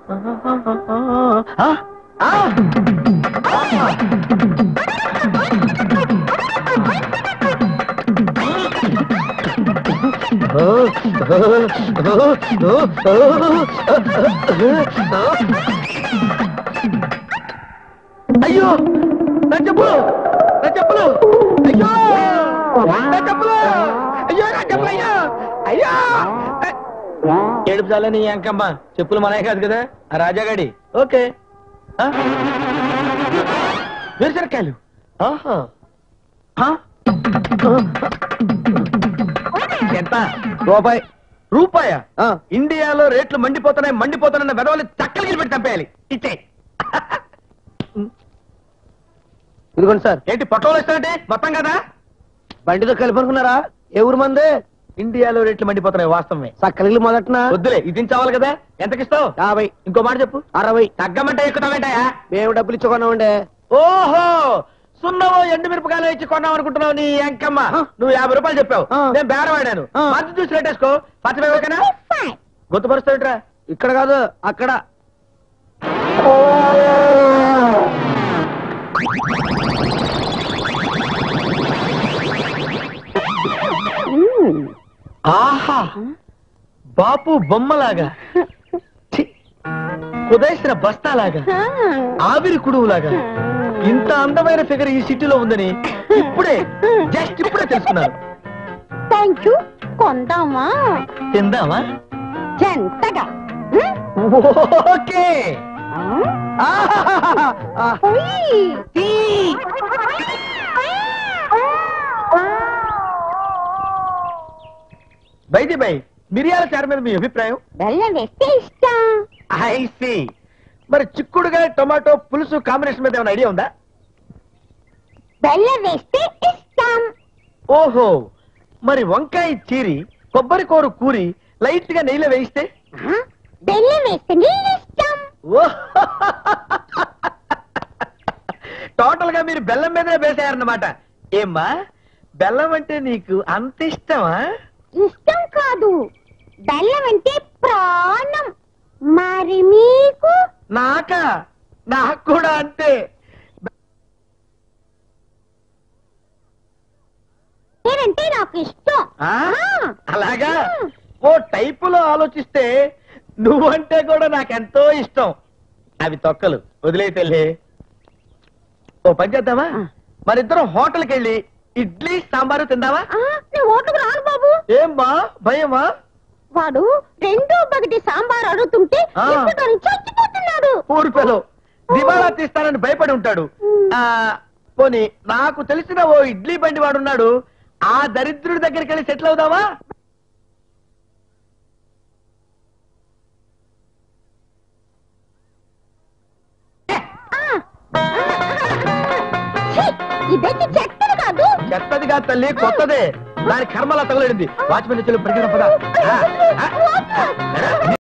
ఆ? ఆ! అయ్యో నా చెప్పులు నా చెప్పులు అయ్యో నా చెప్పులు అయ్యో నా చెప్పులు అయ్యో అయ్యో ఏడుపు చాలని నీ అంకమ్మ చెప్పులు మనమే కాదు కదా ఆ రాజాగాడి ఓకే ఆ? వేరుశనక్కాయలు ఆహా ఆ? ఎంత రూపాయి రూపాయ ఇండియాలో రేట్లు మండిపోతున్నాయి మండిపోతున్న వెదవలు చక్కలకి పెట్టి చంపేయాలి ఇచ్చే ఇదిగోండి సార్ ఏంటి పొట్టలు వస్తాయంటే మొత్తం కదా బండితో కలిపి అనుకున్నారా ఏ ఊరు మందే ఇండియాలో రేట్లు మండిపోతున్నాయి వాస్తవమే సక్కలిగిలి మొదటన వద్దులే ఇది చావాలి కదా ఎంతకిస్తావు యాభై ఇంకో మాట చెప్పు అరవై తగ్గమంటే ఎక్కుతావేంటయా మేము డబ్బులు ఇచ్చుకున్నామండి ఓహో సున్నలో ఎండు మిరపకాయలు ఇచ్చి కొన్నాం అనుకుంటున్నావు నీ ఎంకమ్మ ఆ. నువ్వు యాభై రూపాయలు చెప్పావు ఆ. నేను బేరం ఆడాను ఆ. మధ్య చూసి రేటేసుకో పచ్చ ఓకేనా గుర్తుపరుస్తావుట్రా ఇక్కడ కాదు అక్కడ ఆహా బాపు బొమ్మలాగా ఛీ, కుదేసిన బస్తాలాగా ఆవిరి కుడువులాగా ఇంత అందమైన ఫిగర్ ఈ సిటీలో ఉందని ఇప్పుడే జస్ట్ ఇప్పుడే తెలుసుకున్నాను థ్యాంక్ యూ కొందామా తిందామా జంతగా ఓకే ఆహాహాహా. ఆ, బైది బై మిరియాల చార మీద మీ అభిప్రాయం బెల్లం వేస్తే ఇష్టం ఐ సి మరి చిక్కుడుగా టొమాటో పులుసు కాంబినేషన్ మీద ఏమైనా ఐడియా ఉందా బెల్లం వేస్తే ఇష్టం ఓహో మరి వంకాయ చీరి కొబ్బరి కూర కూరి లైట్ గా నెయ్యిలో వేయిస్తే ఆ, బెల్లం వేస్తే నీళ్ళు ఇష్టం టోటల్ గా మీరు బెల్లం మీదనే వేసారన్నమాట ఏమ్మా బెల్లం అంటే నీకు అంత ఇష్టమా ఇష్టం కాదు బెల్లం అంటే ప్రాణం మరి మీకు నాకా నాకు కూడా అంతే నేనంటే నాకు ఇష్టం ఆ? ఆ. అలాగా ఓ టైపులో ఆలోచిస్తే నువ్వంటే కూడా నాకెంతో ఇష్టం అవి తొక్కలు వదిలేతెళ్ళి ఓ పని చేద్దామా ఆ. మరిద్దరం హోటల్కి వెళ్ళి ఇడ్లీ సాంబారు తిందామా ఆ, నేను ఓటుకు రాను బాబు ఏం బా భయమా వాడు రెండో బగటి సాంబార్ అడుగుతుంటే ఆ. ఇప్పటికీ చచ్చిపోతున్నాడు ఊరిపెలో దివాళా తీస్తానని భయపడి ఉంటాడు ఆ పోనీ నాకు తెలిసిన ఓ ఇడ్లీ బండి వాడున్నాడు ఆ దరిద్రుడి దగ్గరికి వెళ్ళి సెటిల్ అవుదామా ఛీ, ఇదైతే చెత్తది కాదు చెత్తది కాదు తల్లి కొత్తదే దాని కర్మలా తగలడింది వాచ్మెన్ చెల్లి పరిగెడ పద ఆ, ఆ.